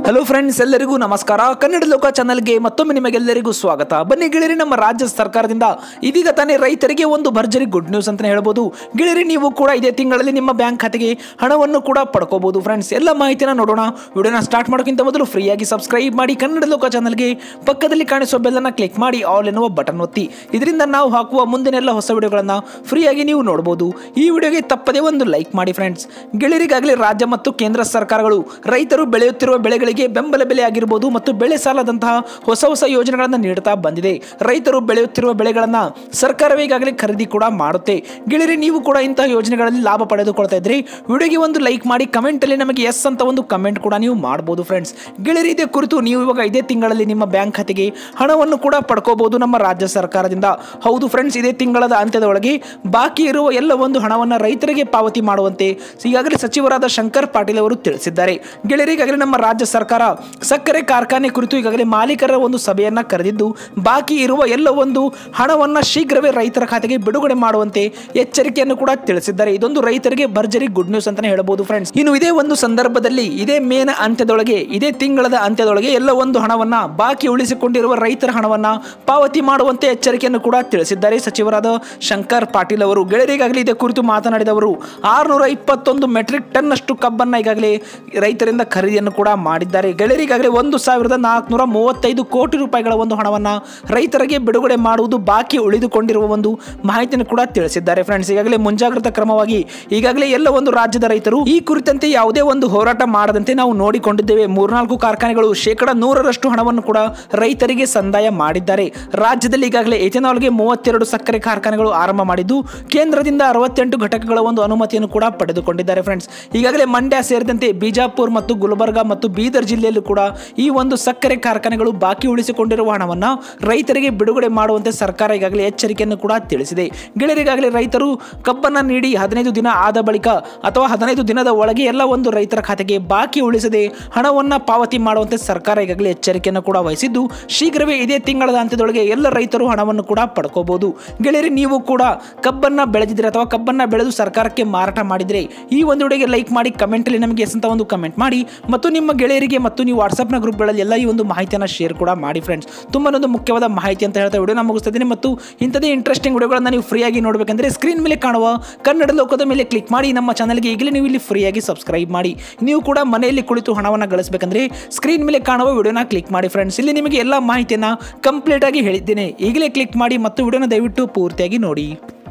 hello friends ಎಲ್ಲರಿಗೂ ನಮಸ್ಕಾರ ಕನ್ನಡ ಲೋಕ ಚಾನಲ್ಗೆ ಮತ್ತೊಮ್ಮೆ ನಿಮಗೆಲ್ಲರಿಗೂ ಸ್ವಾಗತ ಬನ್ನಿ ಗೆಳೆಯರಿ ನಮ್ಮ ರಾಜ್ಯ ಸರ್ಕಾರದಿಂದ ಇದೀಗ ತಾನೇ ರೈತರಿಗೆ ಒಂದು ಭರ್ಜರಿ ಗುಡ್ ನ್ಯೂಸ್ ಅಂತ ಹೇಳ್ಬೋದು ಗೆಳೆಯರಿ ನೀವು ಕೂಡ ಇದೇ ತಿಂಗಳಲ್ಲಿ ನಿಮ್ಮ ಬ್ಯಾಂಕ್ ಖಾತೆಗೆ ಹಣವನ್ನು ಕೂಡ ಪಡ್ಕೋಬಹುದು ಫ್ರೆಂಡ್ಸ್ ಎಲ್ಲ ಮಾಹಿತಿನ ನೋಡೋಣ ವಿಡಿಯೋನ ಸ್ಟಾರ್ಟ್ ಮಾಡೋಕ್ಕಿಂತ ಮೊದಲು ಫ್ರೀಯಾಗಿ ಸಬ್ಸ್ಕ್ರೈಬ್ ಮಾಡಿ ಕನ್ನಡ ಲೋಕ ಚಾನಲ್ಗೆ ಪಕ್ಕದಲ್ಲಿ ಕಾಣಿಸೋ ಬೆಲ್ಲನ್ನು ಕ್ಲಿಕ್ ಮಾಡಿ ಆಲ್ ಎನ್ನುವ ಬಟನ್ ಒತ್ತಿ ಇದರಿಂದ ನಾವು ಹಾಕುವ ಮುಂದಿನ ಎಲ್ಲ ಹೊಸ ವಿಡಿಯೋಗಳನ್ನು ಫ್ರೀಯಾಗಿ ನೀವು ನೋಡಬಹುದು ಈ ವಿಡಿಯೋಗೆ ತಪ್ಪದೇ ಒಂದು ಲೈಕ್ ಮಾಡಿ ಫ್ರೆಂಡ್ಸ್ ಗೆಳೆಯರಿಗಾಗಲೇ ರಾಜ್ಯ ಮತ್ತು ಕೇಂದ್ರ ಸರ್ಕಾರಗಳು ರೈತರು ಬೆಳೆಯುತ್ತಿರುವ ಬೆಳೆಗಳಿಗೆ ಬೆಂಬಲ ಬೆಲೆ ಆಗಿರಬಹುದು ಮತ್ತು ಬೆಳೆ ಸಾಲದಂತಹ ಹೊಸ ಹೊಸ ಯೋಜನೆಗಳನ್ನು ನೀಡುತ್ತಾ ಬಂದಿದೆ ರೈತರು ಬೆಳೆಯುತ್ತಿರುವ ಬೆಳೆಗಳನ್ನು ಸರ್ಕಾರವೇ ಈಗಾಗಲೇ ಖರೀದಿ ಕೂಡ ಮಾಡುತ್ತೆ ಗೆಳೆಯರಿ ನೀವು ಕೂಡ ಇಂತಹ ಯೋಜನೆಗಳಲ್ಲಿ ಲಾಭ ಪಡೆದುಕೊಳ್ತಾ ಇದ್ರೆ ವಿಡಿಯೋಗೆ ಒಂದು ಲೈಕ್ ಮಾಡಿ ಕಮೆಂಟ್ ಅಲ್ಲಿ ನಮಗೆ ಎಸ್ ಅಂತ ಒಂದು ಕಮೆಂಟ್ ಕೂಡ ನೀವು ಮಾಡಬಹುದು ಫ್ರೆಂಡ್ಸ್ ಗೆಳೆಯರಿ ಇದೇ ಕುರಿತು ನೀವು ಇವಾಗ ಇದೇ ತಿಂಗಳಲ್ಲಿ ನಿಮ್ಮ ಬ್ಯಾಂಕ್ ಖಾತೆಗೆ ಹಣವನ್ನು ಕೂಡ ಪಡ್ಕೋಬಹುದು ನಮ್ಮ ರಾಜ್ಯ ಸರ್ಕಾರದಿಂದ ಹೌದು ಫ್ರೆಂಡ್ಸ್ ಇದೇ ತಿಂಗಳದ ಅಂತ್ಯದ ಒಳಗೆ ಬಾಕಿ ಇರುವ ಎಲ್ಲ ಒಂದು ಹಣವನ್ನು ರೈತರಿಗೆ ಪಾವತಿ ಮಾಡುವಂತೆ ಈಗಾಗಲೇ ಸಚಿವರಾದ ಶಂಕರ್ ಪಾಟೀಲ್ ಅವರು ತಿಳಿಸಿದ್ದಾರೆ ಗೆಳೆಯರಿಗಾಗಲೇ ನಮ್ಮ ರಾಜ್ಯ ಸರ್ಕಾರ ಸಕ್ಕರೆ ಕಾರ್ಖಾನೆ ಕುರಿತು ಈಗಾಗಲೇ ಮಾಲೀಕರ ಒಂದು ಸಭೆಯನ್ನ ಕರೆದಿದ್ದು ಬಾಕಿ ಇರುವ ಎಲ್ಲ ಒಂದು ಹಣವನ್ನ ಶೀಘ್ರವೇ ರೈತರ ಖಾತೆಗೆ ಬಿಡುಗಡೆ ಮಾಡುವಂತೆ ಎಚ್ಚರಿಕೆಯನ್ನು ಕೂಡ ತಿಳಿಸಿದ್ದಾರೆ ಇದೊಂದು ರೈತರಿಗೆ ಭರ್ಜರಿ ಗುಡ್ ನ್ಯೂಸ್ ಅಂತಾನೆ ಹೇಳಬಹುದು ಫ್ರೆಂಡ್ಸ್ ಇನ್ನು ಇದೇ ಒಂದು ಸಂದರ್ಭದಲ್ಲಿ ಇದೇ ಮೇನ ಅಂತ್ಯದೊಳಗೆ ಇದೇ ತಿಂಗಳದ ಅಂತ್ಯದೊಳಗೆ ಎಲ್ಲ ಒಂದು ಹಣವನ್ನ ಬಾಕಿ ಉಳಿಸಿಕೊಂಡಿರುವ ರೈತರ ಹಣವನ್ನ ಪಾವತಿ ಮಾಡುವಂತೆ ಎಚ್ಚರಿಕೆಯನ್ನು ಕೂಡ ತಿಳಿಸಿದ್ದಾರೆ ಸಚಿವರಾದ ಶಂಕರ್ ಪಾಟೀಲ್ ಅವರು ಗೆಳೆಯರಿಗಾಗಲೇ ಇದೇ ಕುರಿತು ಮಾತನಾಡಿದವರು ಆರುನೂರ ಇಪ್ಪತ್ತೊಂದು ಮೆಟ್ರಿಕ್ ಟನ್ ಅಷ್ಟು ಕಬ್ಬನ್ನ ಈಗಾಗಲೇ ರೈತರಿಂದ ಖರೀದಿಯನ್ನು ಕೂಡ ಮಾಡಿದ್ದಾರೆ ಗೆಳೆಯರಿಗಾಗಲೇ ಒಂದು ಸಾವಿರದ ನಾಲ್ಕುನೂರ ಮೂವತ್ತೈದು ಕೋಟಿ ರೂಪಾಯಿಗಳ ಒಂದು ಹಣವನ್ನ ರೈತರಿಗೆ ಬಿಡುಗಡೆ ಮಾಡುವುದು ಬಾಕಿ ಉಳಿದುಕೊಂಡಿರುವ ಒಂದು ಮಾಹಿತಿಯನ್ನು ಕೂಡ ತಿಳಿಸಿದ್ದಾರೆ ಫ್ರೆಂಡ್ಸ್ ಈಗಾಗಲೇ ಮುಂಜಾಗ್ರತಾ ಕ್ರಮವಾಗಿ ಈಗಾಗಲೇ ಎಲ್ಲ ಒಂದು ರಾಜ್ಯದ ರೈತರು ಈ ಕುರಿತಂತೆ ಯಾವುದೇ ಒಂದು ಹೋರಾಟ ಮಾಡದಂತೆ ನಾವು ನೋಡಿಕೊಂಡಿದ್ದೇವೆ ಮೂರ್ನಾಲ್ಕು ಕಾರ್ಖಾನೆಗಳು ಶೇಕಡ ನೂರರಷ್ಟು ಹಣವನ್ನು ಕೂಡ ರೈತರಿಗೆ ಸಂದಾಯ ಮಾಡಿದ್ದಾರೆ ರಾಜ್ಯದಲ್ಲಿ ಈಗಾಗಲೇ ಎಥೆನಾಲ್ಗೆ ಮೂವತ್ತೆರಡು ಸಕ್ಕರೆ ಕಾರ್ಖಾನೆಗಳು ಆರಂಭ ಮಾಡಿದ್ದು ಕೇಂದ್ರದಿಂದ ಅರವತ್ತೆಂಟು ಘಟಕಗಳ ಒಂದು ಅನುಮತಿಯನ್ನು ಕೂಡ ಪಡೆದುಕೊಂಡಿದ್ದಾರೆ ಫ್ರೆಂಡ್ಸ್ ಈಗಾಗಲೇ ಮಂಡ್ಯ ಸೇರಿದಂತೆ ಬಿಜಾಪುರ್ ಮತ್ತು ಗುಲ್ಬರ್ಗ ಮತ್ತು ಬೀದರ್ ಜಿಲ್ಲೆಯಲ್ಲೂ ಕೂಡ ಈ ಒಂದು ಸಕ್ಕರೆ ಕಾರ್ಖಾನೆಗಳು ಬಾಕಿ ಉಳಿಸಿಕೊಂಡಿರುವ ಹಣವನ್ನು ರೈತರಿಗೆ ಬಿಡುಗಡೆ ಮಾಡುವಂತೆ ಸರ್ಕಾರ ಈಗಾಗಲೇ ಎಚ್ಚರಿಕೆಯನ್ನು ಕೂಡ ತಿಳಿಸಿದೆ ಗೆಳೆಯರಿಗಾಗಲೇ ರೈತರು ಕಬ್ಬನ್ನು ನೀಡಿ ಹದಿನೈದು ದಿನ ಆದ ಬಳಿಕ ಅಥವಾ ಹದಿನೈದು ದಿನದ ಒಳಗೆ ಎಲ್ಲ ಒಂದು ರೈತರ ಖಾತೆಗೆ ಬಾಕಿ ಉಳಿಸದೆ ಹಣವನ್ನು ಪಾವತಿ ಮಾಡುವಂತೆ ಸರ್ಕಾರ ಈಗಾಗಲೇ ಎಚ್ಚರಿಕೆಯನ್ನು ಕೂಡ ವಹಿಸಿದ್ದು ಶೀಘ್ರವೇ ಇದೇ ತಿಂಗಳ ಅಂತ್ಯದೊಳಗೆ ಎಲ್ಲ ರೈತರು ಹಣವನ್ನು ಕೂಡ ಪಡ್ಕೋಬಹುದು ಗೆಳೆಯರಿ ನೀವು ಕೂಡ ಕಬ್ಬನ್ನ ಬೆಳೆದಿದ್ರೆ ಅಥವಾ ಕಬ್ಬನ್ನ ಬೆಳೆದು ಸರ್ಕಾರಕ್ಕೆ ಮಾರಾಟ ಮಾಡಿದ್ರೆ ಈ ಒಂದು ವಿಡಿಯೋಗೆ ಲೈಕ್ ಮಾಡಿ ಕಮೆಂಟಲ್ಲಿ ನಮಗೆ ಎಸ್ ಅಂತ ಒಂದು ಕಮೆಂಟ್ ಮಾಡಿ ಮತ್ತು ನಿಮ್ಮ ಗೆಳೆಯರಿಗೆ ಮತ್ತು ನೀವು ವಾಟ್ಸಪ್ನ ಗ್ರೂಪ್ಗಳಲ್ಲಿ ಎಲ್ಲ ಈ ಒಂದು ಮಾಹಿತಿಯನ್ನು ಶೇರ್ ಕೂಡ ಮಾಡಿ ಫ್ರೆಂಡ್ಸ್ ತುಂಬಾ ಒಂದು ಮುಖ್ಯವಾದ ಮಾಹಿತಿ ಅಂತ ಹೇಳ್ತಾ ವಿಡಿಯೋನ ಮುಗಿಸ್ತಾ ಇದ್ದೀನಿ ಮತ್ತು ಇಂಥದೇ ಇಂಟ್ರೆಸ್ಟಿಂಗ್ ವಿಡಿಯೋಗಳನ್ನು ನೀವು ಫ್ರೀಯಾಗಿ ನೋಡಬೇಕಂದ್ರೆ ಸ್ಕ್ರೀನ್ ಮೇಲೆ ಕಾಣುವ ಕನ್ನಡ ಲೋಕದ ಮೇಲೆ ಕ್ಲಿಕ್ ಮಾಡಿ ನಮ್ಮ ಚಾನಲ್ಗೆ ಈಗಲೇ ನೀವು ಇಲ್ಲಿ ಫ್ರೀಯಾಗಿ ಸಬ್ಸ್ಕ್ರೈಬ್ ಮಾಡಿ ನೀವು ಕೂಡ ಮನೆಯಲ್ಲಿ ಕುಳಿತು ಹಣವನ್ನು ಗಳಿಸಬೇಕಂದ್ರೆ ಸ್ಕ್ರೀನ್ ಮೇಲೆ ಕಾಣುವ ವಿಡಿಯೋನ ಕ್ಲಿಕ್ ಮಾಡಿ ಫ್ರೆಂಡ್ಸ್ ಇಲ್ಲಿ ನಿಮಗೆ ಎಲ್ಲ ಮಾಹಿತಿಯನ್ನು ಕಂಪ್ಲೀಟ್ ಆಗಿ ಹೇಳಿದ್ದೇನೆ ಈಗಲೇ ಕ್ಲಿಕ್ ಮಾಡಿ ಮತ್ತು ವಿಡಿಯೋನ ದಯವಿಟ್ಟು ಪೂರ್ತಿಯಾಗಿ ನೋಡಿ